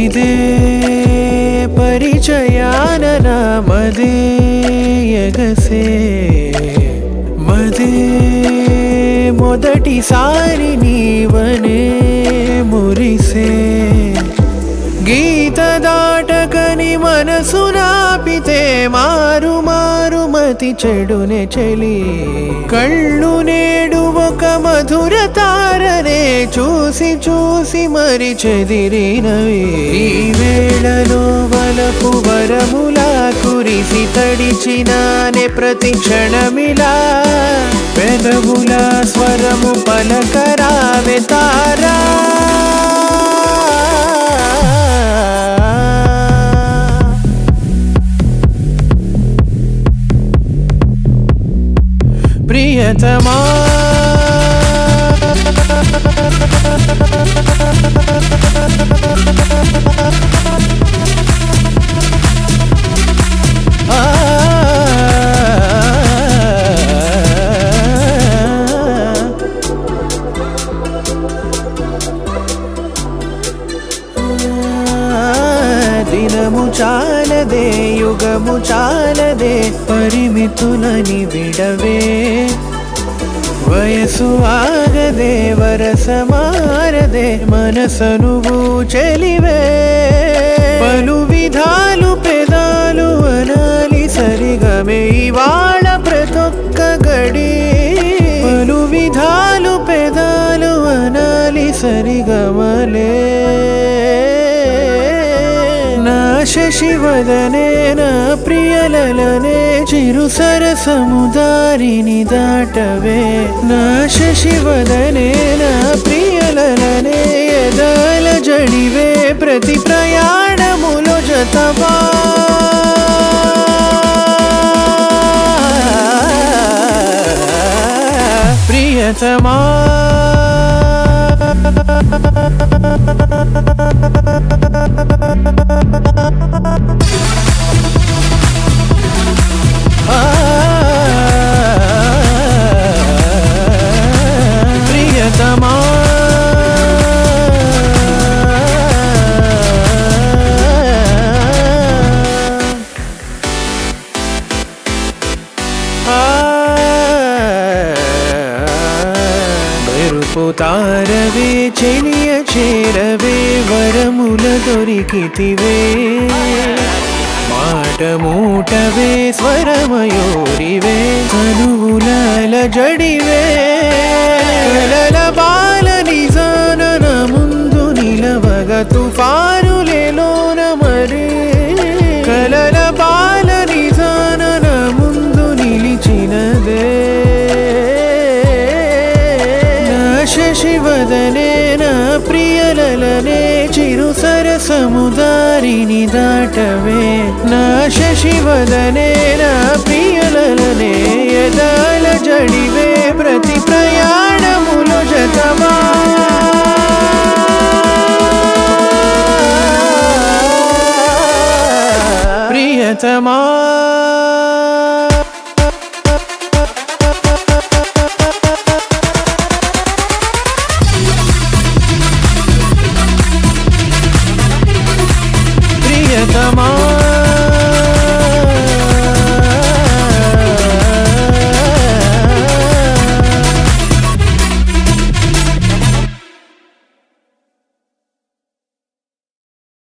ఇదే పరిచయాన నా మదే ఎగసే మదే మొదటిసారి నీవనే మురిసే గీత దాటకని మనసు నాపితే మారు మారు మతి చెడునే చెలి కళ్ళు నేడు ఒక మధుర తారనే చూసి చూసి మరి చెదిరినవి ఈ వేళలో వలపు వరములా కురిసి తడిచినానే ప్రతి క్షణమిలా పెదవుల స్వరము పలకరావే తారా ప్రియతమా దినము చాలదే యుగము చాలదే పరిమితులని విడవే వయసు ఆగదే వరస మారదే మనసను చెలివే పలు విధాలు పెదాలు అనాలి సరిగమే ఇవాళ ప్రతొక్క గడి పలు విధాలు పెదాలు అనాలి సరిగమలే నా శశివదనే నా ప్రియలలనే చిరు సరసముదారిని దాటవే నా శశివదనే నా ప్రియలలనే ఎదాల జడివే ప్రతి ప్రయాణములో జతవా ప్రియతమా ప్రియతమా మెరుపు తారవే చెలియ చేరవే వరముల దొరికితివే మాట మూటవే స్వరమయూరివే తనువులాల జడివే కలల బాల నిజానన ముందు నిలవగ తుఫానులేలోన మరే కలల బాల నిజానన ముందు నిలిచినదే నా శశివదనే నా ప్రియలలనే చిరు సరసముదారిని దాటవే నా శశివదనే నా ప్రియలలనే ఎదాల జడివే ప్రతి ప్రయాణములు జతమా ప్రియతమా ప్రియతమా